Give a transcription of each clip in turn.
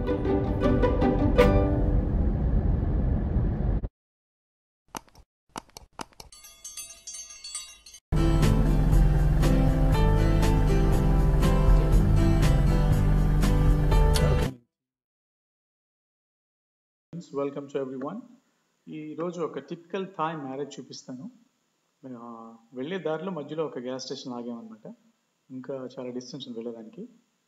welcome to everyone ఈరోజు ఒక typical Thai marriage చూపిస్తాను ఆ, వెళ్ళే దారిలో మధ్యలో ఒక గ్యాస్ స్టేషన్ ఆగామన్నమాట ఇంకా చాలా డిస్టెన్స్ ఉంది వెళ్ళడానికి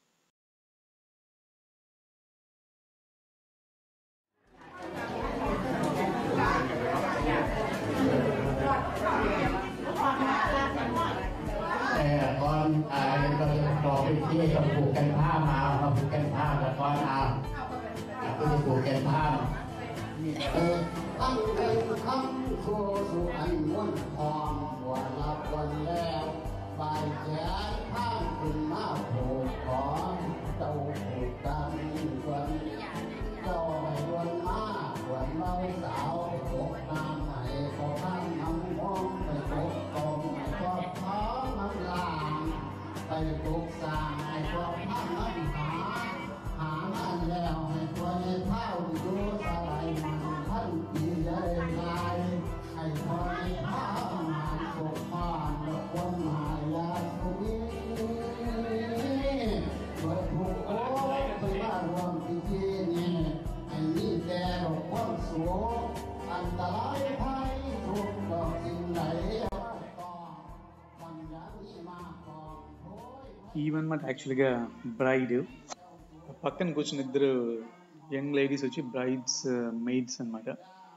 แต่ก่อนอ่าเราบอกไปที่จะผูกกันผ้ามามาผูกกันผ้าแต่ก่อนอ่าก็จะผูกกันผ้าเออตั้งเป็นคำโคสุอันม้วนทองวันรับวันแล้วบายแขนข้างขึ้นมาผูกของเจ้าผูกกันวันเจ้าไม่วนมาวันเมาสาวตกน้ำไหนก็ข้างน้ำห้องไปตกกองไม่ก็ท้องน้ำลางไปตกสางไอ้ก็ข้างน้ำหา หามันแล้วให้ตัวในเท้าดูสลายมันท่านปีเลยลายให้ตัวในเท้ามันสกมานและคนหายาสุวีเปิดผูกโอ้ไปมารวมพิธีนี้ให้มีแต่ดอกความสูงอันตรายภัยทุกดอกสิ่งไหนเอาต่อมันยังมีมากกว่าโอ้ย ఈవెనమాట యాక్చువల్గా బ్రైడ్ పక్కన కూర్చున్న ఇద్దరు యంగ్ లేడీస్ వచ్చి బ్రైడ్స్ మెయిడ్స్ అనమాట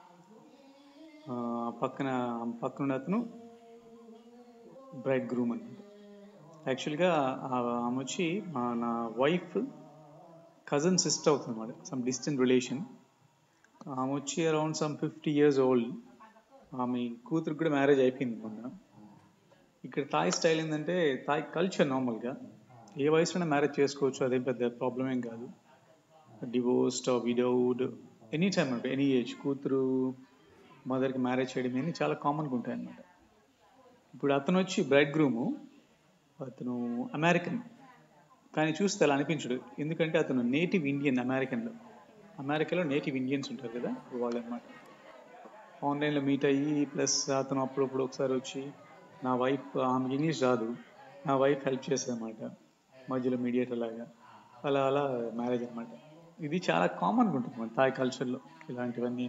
పక్కన పక్కన ఉన్న అతను బ్రైడ్ గ్రూమ్ అనమాట యాక్చువల్గా ఆమె వచ్చి మా నా వైఫ్ కజన్ సిస్టర్ అవుతుంది అనమాట సమ్ డిస్టెంట్ రిలేషన్ ఆమె వచ్చి around some fifty years old ఆమె కూతురికి కూడా మ్యారేజ్ అయిపోయింది మొన్న ఇక్కడ థాయ్ స్టైల్ ఏంటంటే థాయ్ కల్చర్ నార్మల్గా ఏ వయసులోనే మ్యారేజ్ చేసుకోవచ్చు అదేం పెద్ద ప్రాబ్లం ఏం కాదు డివోర్స్డ్ విడౌడ్ ఎనీ టైం అంటే ఎనీ ఏజ్ కూతురు మదర్కి మ్యారేజ్ చేయడం ఇవన్నీ చాలా కామన్గా ఉంటాయి అన్నమాట ఇప్పుడు అతను వచ్చి బ్రైడ్ గ్రూము అతను అమెరికన్ కానీ చూస్తే అలా అనిపించడు ఎందుకంటే అతను నేటివ్ ఇండియన్ అమెరికన్లో అమెరికాలో నేటివ్ ఇండియన్స్ ఉంటారు కదా వాళ్ళు అనమాట ఆన్లైన్లో మీట్ అయ్యి ప్లస్ అతను అప్పుడప్పుడు ఒకసారి వచ్చి నా వైఫ్ ఆమె ఇంగ్లీష్ రాదు నా వైఫ్ హెల్ప్ చేస్తుంది అనమాట మధ్యలో మీడియేటర్ లాగా అలా అలా మ్యారేజ్ అనమాట ఇది చాలా కామన్గా ఉంటుంది మన థాయ్ కల్చర్లో ఇలాంటివన్నీ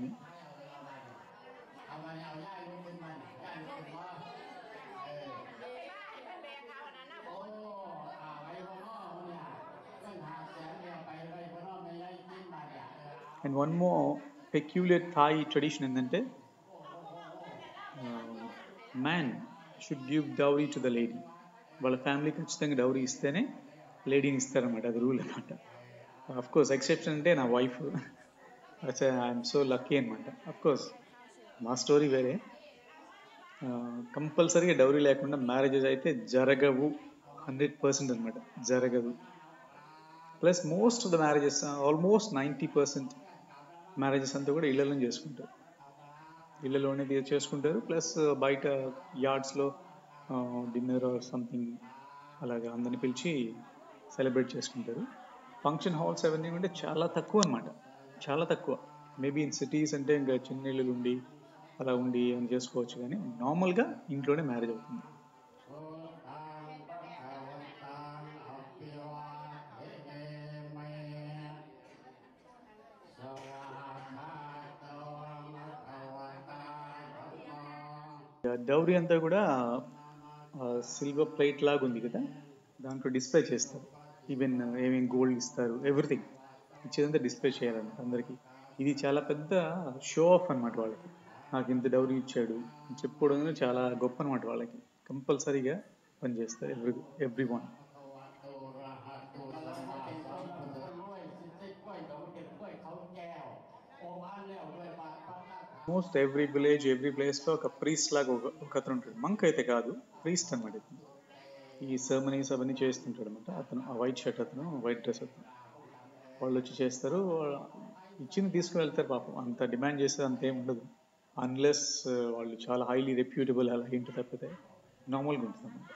and one more peculiar Thai tradition ఏంటంటే man should give dowry to the lady వాళ్ళ ఫ్యామిలీ ఖచ్చితంగా డౌరీ ఇస్తేనే లేడీని ఇస్తారనమాట అది రూల్ అనమాట అఫ్ కోర్స్ ఎక్సెప్షన్ అంటే నా వైఫ్ ఐఎమ్ సో లక్కీ అనమాట అఫ్ కోర్స్ మా స్టోరీ వేరే కంపల్సరీగా డౌరీ లేకుండా మ్యారేజెస్ అయితే జరగవు హండ్రెడ్ పర్సెంట్ అనమాట జరగదు plus most of the marriages almost ninety percent marriages అంతా కూడా ఇళ్లలో చేసుకుంటారు ఇళ్ళలోనే తీ- చేసుకుంటారు ప్లస్ బయట యార్డ్స్లో డిన్నర్ ఆర్ సంథింగ్ అలాగా అందరిని పిలిచి సెలబ్రేట్ చేసుకుంటారు ఫంక్షన్ హాల్స్ అవన్నీ అంటే చాలా తక్కువ అనమాట చాలా తక్కువ మేబీ ఇన్ సిటీస్ అంటే ఇంకా చిన్న ఇళ్ళు ఉండి అలా ఉండి అని చేసుకోవచ్చు కానీ నార్మల్గా ఇంట్లోనే మ్యారేజ్ అవుతుంది డౌరీ అంతా కూడా సిల్వర్ ప్లేట్ లాగా ఉంది కదా దాంట్లో డిస్ప్లే చేస్తారు ఈవెన్ ఏమేమి గోల్డ్ ఇస్తారు ఎవ్రీథింగ్ ఇచ్చేదంతా డిస్ప్లే చేయాలన్నమాట అందరికీ ఇది చాలా పెద్ద షో ఆఫ్ అన్నమాట వాళ్ళకి నాకు ఇంత డౌరీ ఇచ్చాడు అని చెప్పుకోవడం చాలా గొప్ప అనమాట వాళ్ళకి కంపల్సరీగా పనిచేస్తారు every everyone most every village every ప్లేస్లో ఒక ప్రీస్ట్ లాగా ఒక ఒక అతను ఉంటాడు మంక్ అయితే కాదు ప్రీస్ట్ అనమాట ఇతను ఈ సెర్మనీస్ అవన్నీ చేస్తుంటాడు అనమాట అతను ఆ వైట్ షర్ట్ అతను వైట్ డ్రెస్ అతను వాళ్ళు వచ్చి చేస్తారు ఇచ్చింది తీసుకుని వెళ్తారు పాపం అంత డిమాండ్ చేస్తే అంత ఏం ఉండదు అన్లెస్ వాళ్ళు చాలా హైలీ రెప్యూటబుల్ అలా ఏంటి తప్పితే నార్మల్గా ఉంటుంది అనమాట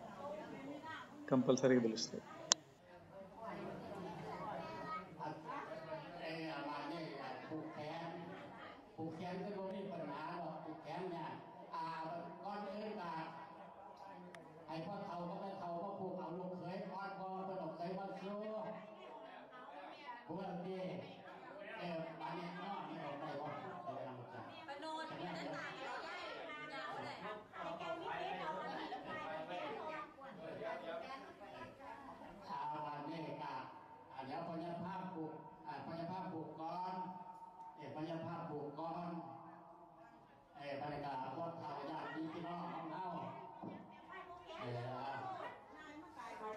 కంపల్సరీగా పిలుస్తారు พวกนี้เออมาเนี่ยนอกเนี่ยไปว่าไปทำจ้ะปโนนอยู่ด้านหลังเราได้ยาวเลยอาวันนี้ก็อันนี้พญาภาพปลูกอ่าพญาภาพปลูกก้อนเอกพญาภาพปลูกก้อนเอกบรรยากาศพวกข่าวญาติพี่น้องของเราเออ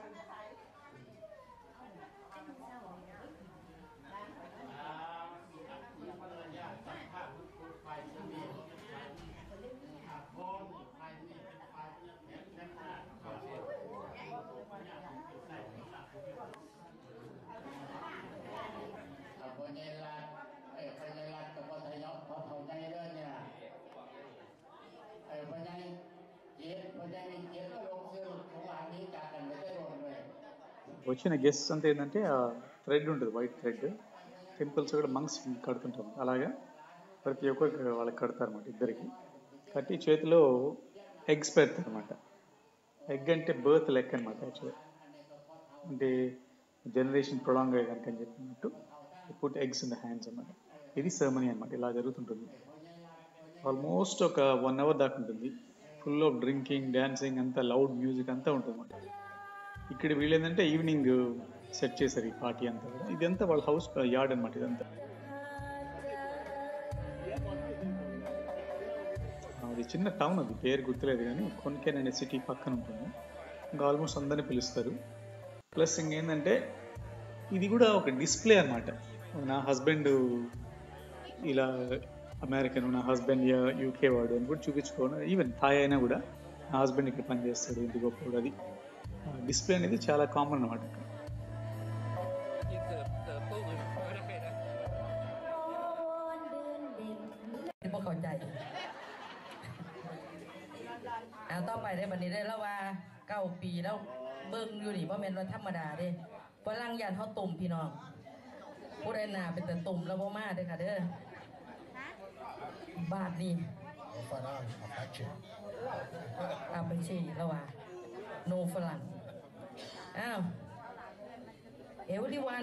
เอาพญาลัดเอ้ยพญาลัดกับพญายกพอเข้าใจเรื่องเนี่ยเอ้ยพญายเจ็ดพญายมีเจ็ดก็ลงซื้อของหลานนี้จากกันไม่ได้โดนเลย వచ్చిన గెస్ట్ అంతా ఏంటంటే ఆ థ్రెడ్ ఉంటుంది వైట్ థ్రెడ్ టెంపుల్స్ కూడా మంక్స్ కడుతుంటాం అలాగా ప్రతి ఒక్కరికి వాళ్ళకి కడతారు అనమాట ఇద్దరికి కట్టి చేతిలో ఎగ్స్ పెడతారు అనమాట ఎగ్ అంటే బర్త్ లెక్క అనమాట యాక్చువల్గా అంటే జనరేషన్ ప్రొలాంగ్ అయ్యేదానికి అని చెప్పినట్టు put eggs in the hands అన్నమాట ఇది సెరమనీ అనమాట ఇలా జరుగుతుంటుంది ఆల్మోస్ట్ ఒక వన్ అవర్ దాకా ఉంటుంది ఫుల్ ఆఫ్ డ్రింకింగ్ డ్యాన్సింగ్ అంతా లౌడ్ మ్యూజిక్ అంతా ఉంటుంది అనమాట ఇక్కడ వీళ్ళు ఏంటంటే ఈవినింగ్ సెట్ చేశారు ఈ పార్టీ అంతా కూడా ఇదంతా వాళ్ళ హౌస్ యార్డ్ అనమాట ఇదంతా అది చిన్న టౌన్ అది పేరు గుర్తులేదు కానీ కొన్కేన్ అనే సిటీ పక్కన ఉంటుంది ఇంకా ఆల్మోస్ట్ అందరిని పిలుస్తారు ప్లస్ ఇంకేంటంటే ఇది కూడా ఒక డిస్ప్లే అన్నమాట నా హస్బెండ్ ఇలా అమెరికన్ నా హస్బెండ్ యూకే వాడు అని కూడా చూపించుకోవడం ఈవెన్ థాయ్ అయినా కూడా నా హస్బెండ్ ఇక్కడ పనిచేస్తాడు ఇంటి గొప్పవాడు అది డిస్ప్లే అనేది చాలా కామన్ అనమాట ఇక్కడ เติบโตเหมือนไม่ได้นะที่พวกเข้าใจเอาต่อไปได้บันนี้ได้แล้วว่าเก้าปีแล้วเบิ่งอยู่นี่ว่าแม่นว่าธรรมดาเด้ฝรั่งยานเขาตุ่มพี่น้อง ผู้ใดหนาเป็นแต่ตุ่มแล้วบ่มาเด้อค่ะเด้อบาทนี่ฝรั่งอาเชอาเป็นชีแล้วว่าโนฝรั่งอ้าวเอวดีวัน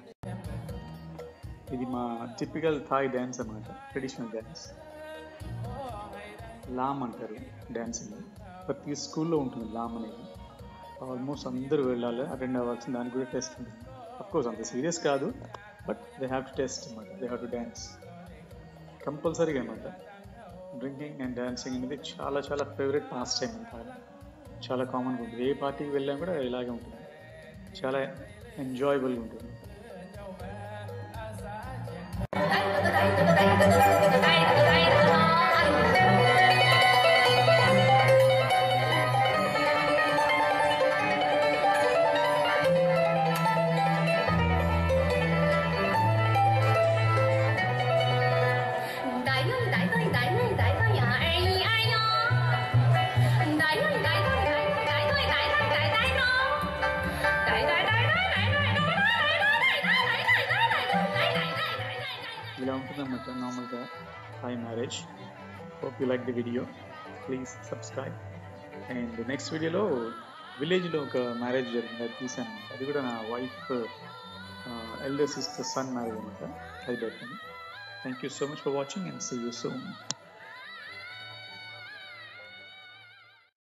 ఇది మా టిపికల్ థాయ్ డ్యాన్స్ అన్నమాట ట్రెడిషనల్ డ్యాన్స్ లామ్ అంటారు డ్యాన్సింగ్ ప్రతి స్కూల్లో ఉంటుంది లామ్ అనేది ఆల్మోస్ట్ అందరూ వెళ్ళాలి అటెండ్ అవ్వాల్సిన దానికి కూడా టెస్ట్ ఉంటుంది కోర్స్ అంత సీరియస్ కాదు but they have to test అనమాట దే హ్యావ్ టు డ్యాన్స్ కంపల్సరీగా అనమాట డ్రింకింగ్ అండ్ డ్యాన్సింగ్ అనేది చాలా చాలా ఫేవరెట్ పాస్ టైం అంటారు చాలా కామన్గా ఉంటుంది ఏ పార్టీకి వెళ్ళినా కూడా ఇలాగే ఉంటుంది చాలా ఎంజాయబుల్గా ఉంటుంది đại ơi đại ơi đại ơi đại ơi à ai ai yo đại ơi đại ơi đại ơi đại ơi đại ơi đại đại nó đại đại đại đại đại đại đại đại đại đại đại đại đại đại đại đại đại đại đại ఇలా ఉంటుందన్నమాట నార్మల్గా hi marriage hope you like the video please subscribe and next వీడియోలో విలేజ్లో ఒక marriage జరిగింది అది తీసాను అది కూడా నా wife elder sister son marriage అనమాట అది పెట్టాను thank you so much for watching and see you soon